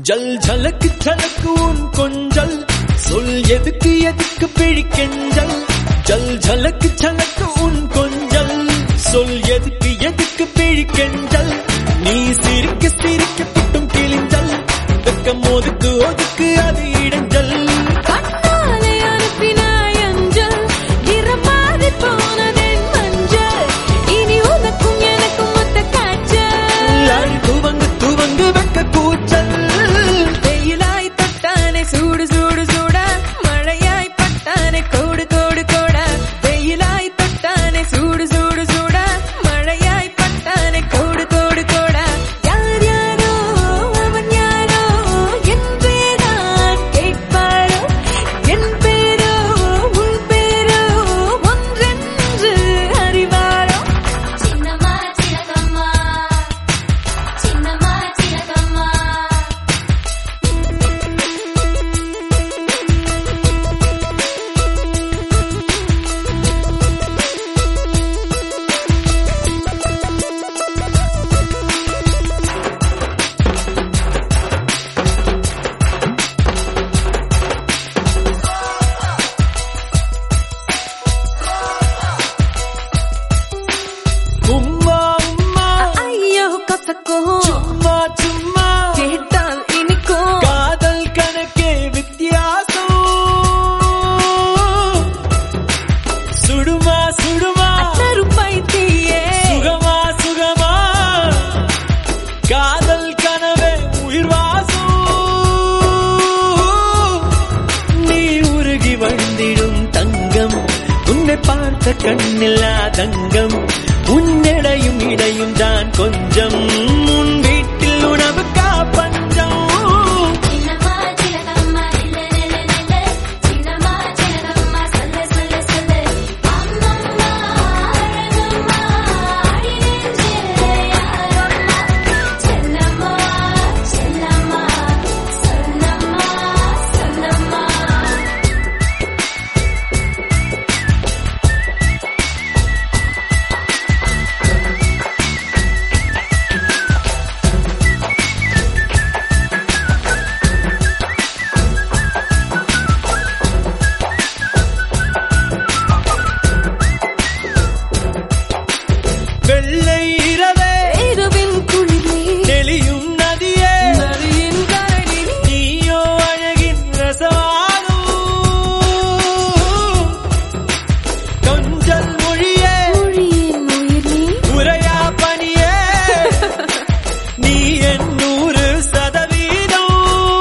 ஜல் ஜலக்கு ஜலக்கு உன் கொஞ்சல் சொல் எதுக்கு எதுக்கு பிழிக்கெஞ்சல் ஜல் ஜலக்கு ஜலக்கு உன் கொஞ்சல் சொல் எதுக்கு எதுக்கு பிழிக்கெஞ்சல் நீ சிரிக்க சிரிக்க புட்டும் கிழிஞ்சல் வெக்கம் ஒதுக்கு ஒதுக்கு அது இடைஞ்சல் கண்ணாலே அனுப்பினாய் அஞ்சல் நிறமாறி போனதென் மஞ்சள் இனி உனக்கும் எனக்கும் ஒத்த காய்ச்சல் அழு துவங்கு துவங்கு வெக்க கூச்சல் வெயிலாய் தொட்டானே சூடு சூடு சூட மழையாய் பட்டானே கோடு கோடு கோட வெயிலாய் தொட்டானே சூடு சூடு சூட மழையாய் பட்டானே கோடு கோடு கோட யார் யாரோ அவன் யாரோ என்றேதான் கேட்பாரோ என் பேரோ உன் பேரோ ஒன்றென்று அறிவாரோ சின்னம்மா சின்னம்மா சின்னம்மா சின்னம்மா உம்மா உம்மா ஐயோ கசக்கும் சும்மா சும்மா கேட்டால் இனிக்கும் காதல் கணக்கே வித்தியாசம் சுடுமா சுடுமா கருப்பை தீயே சுகமா சுகமா காதல் கனவே உயிர் வாசம் நீ உருகி வந்திடும் தங்கம் உன்னை பார்த்த கண்ணில்லா தங்கம் உன்னிடையும் இடையும் தான் கொஞ்சம் உன் வீட்டில் உணவுக்கா பஞ்சம் சின்னம்மா சின்னம்மா நில்லு நில்லு நில்லு சின்னம்மா சின்னம்மா சொல்லு சொல்லு சொல்லு அம்மம்மா அழகம்மா அடி நெஞ்சே யாரம்மா செல்லம்மா செல்லம்மா சொல்லம்மா சொல்லம்மா வெள்ளை இரவே இரவின் குளிரே தெளியும் நதியே நதியின் கரடி நீயோ அழகின் ரசவாதம் கொஞ்சல் மொழியே மொழியின் உயிர் நீ உரையா பணியே நீ என் நூறு சதவீதம்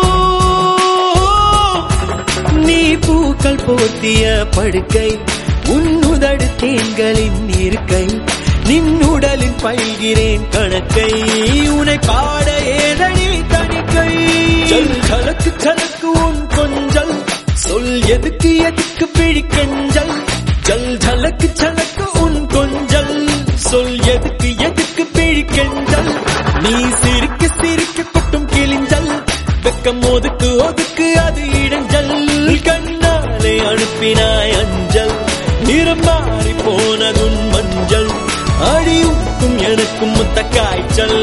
நீ பூக்கள் போர்த்திய படுக்கை உன்னுதடு தேன்களின் இருக்கை நின்னுடலின் பயில்கிறேன் கணக்கை உனை பாட ஏதடி தணிக்கை ஜல் கலக்கு கலக்கு உன் கொஞ்சல் சொல் எதுக்கு எதுக்கு பிழிக்கஞ்சல் ஜல் ஜலக்கு ஜலக்கு உன் கொஞ்சல் சொல் எதுக்கு எதுக்கு பிழிக்கஞ்சல் நீ சிரிக்க சிரிக்க கொட்டும் கிழிஞ்சல் வெக்கம் ஒதுக்கு ஒதுக்கு அது இடைஞ்சல் கண்ணாலே அனுப்பினாய் அஞ்சல் நிறம் மாறி போனதுன் மஞ்சள் அடியுக்கும் எனக்கும் முத்த காய்ச்சல்